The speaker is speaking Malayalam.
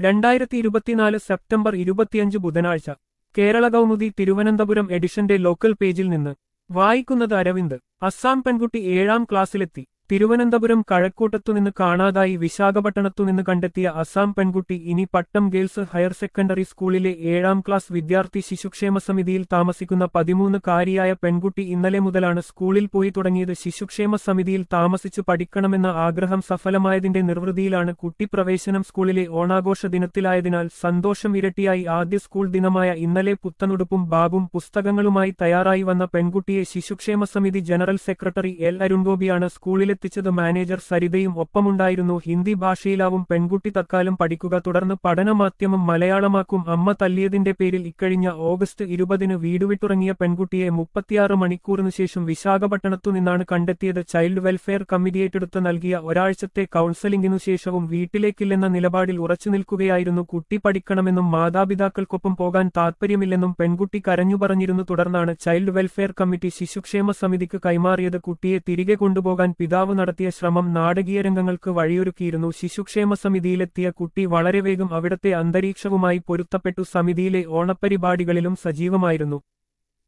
രണ്ടായിരത്തി ഇരുപത്തിനാല് സെപ്റ്റംബർ ഇരുപത്തിയഞ്ച് ബുധനാഴ്ച കേരള കൗമുദി തിരുവനന്തപുരം എഡിഷന്റെ ലോക്കൽ പേജിൽ നിന്ന് വായിക്കുന്നത് അരവിന്ദ് അസ്സാം പെൺകുട്ടി ഏഴാം ക്ലാസ്സിലെത്തി തിരുവനന്തപുരം കഴക്കൂട്ടത്തുനിന്ന് കാണാതായി വിശാഖപട്ടണത്തുനിന്ന് കണ്ടെത്തിയ അസാം പെൺകുട്ടി ഇനി പട്ടം ഗേൾസ് ഹയർ സെക്കൻഡറി സ്കൂളിലെ ഏഴാം ക്ലാസ് വിദ്യാർത്ഥി ശിശുക്ഷേമ സമിതിയിൽ താമസിക്കുന്ന പതിമൂന്ന് കാരിയായ പെൺകുട്ടി ഇന്നലെ മുതലാണ് സ്കൂളിൽ പോയി തുടങ്ങിയത് ശിശുക്ഷേമ സമിതിയിൽ താമസിച്ചു പഠിക്കണമെന്ന ആഗ്രഹം സഫലമായതിന്റെ നിർവൃതിയിലാണ് കുട്ടി പ്രവേശനം സ്കൂളിലെ ഓണാഘോഷ ദിനത്തിലായതിനാൽ സന്തോഷം ഇരട്ടിയായി ആദ്യ സ്കൂൾ ദിനമായ ഇന്നലെ പുത്തനുടുപ്പും ബാഗും പുസ്തകങ്ങളുമായി തയ്യാറായി വന്ന പെൺകുട്ടിയെ ശിശുക്ഷേമ സമിതി ജനറൽ സെക്രട്ടറി എൽ അരുൺഗോപിയാണ് സ്കൂളിലെത്തിച്ചത് മാനേജർ സരിതയും ഒപ്പമുണ്ടായിരുന്നു ഹിന്ദി ഭാഷയിലാവും പെൺകുട്ടി തക്കാലം പഠിക്കുക തുടർന്ന് പഠനമാധ്യമം മലയാളമാക്കും അമ്മ തല്ലിയതിന്റെ പേരിൽ ഇക്കഴിഞ്ഞ ഓഗസ്റ്റ് ഇരുപതിന് വീട് വിട്ടുറങ്ങിയ പെൺകുട്ടിയെ മുപ്പത്തിയാറ് മണിക്കൂറിനു ശേഷം വിശാഖപട്ടണത്തു നിന്നാണ് കണ്ടെത്തിയത് ചൈൽഡ് വെൽഫെയർ കമ്മിറ്റി ഏറ്റെടുത്ത് നൽകിയ ഒരാഴ്ചത്തെ കൌൺസലിംഗിനു ശേഷവും വീട്ടിലേക്കില്ലെന്ന നിലപാടിൽ ഉറച്ചു നിൽക്കുകയായിരുന്നു കുട്ടി പഠിക്കണമെന്നും മാതാപിതാക്കൾക്കൊപ്പം പോകാൻ താൽപ്പര്യമില്ലെന്നും പെൺകുട്ടി കരഞ്ഞു പറഞ്ഞിരുന്നു തുടർന്നാണ് ചൈൽഡ് വെൽഫെയർ കമ്മിറ്റി ശിശുക്ഷേമ സമിതിക്ക് കൈമാറിയത് കുട്ടിയെ തിരികെ കൊണ്ടുപോകാൻ പിതാവ് നടത്തിയ ശ്രമം നാടകീയ രംഗങ്ങൾക്ക് വഴിയൊരുക്കിയിരുന്നു ശിശുക്ഷേമ സമിതിയിലെത്തിയ കുട്ടി വളരെ വേഗം അവിടത്തെ അന്തരീക്ഷവുമായി പൊരുത്തപ്പെട്ടു സമിതിയിലെ ഓണപ്പരിപാടികളിലും സജീവമായിരുന്നു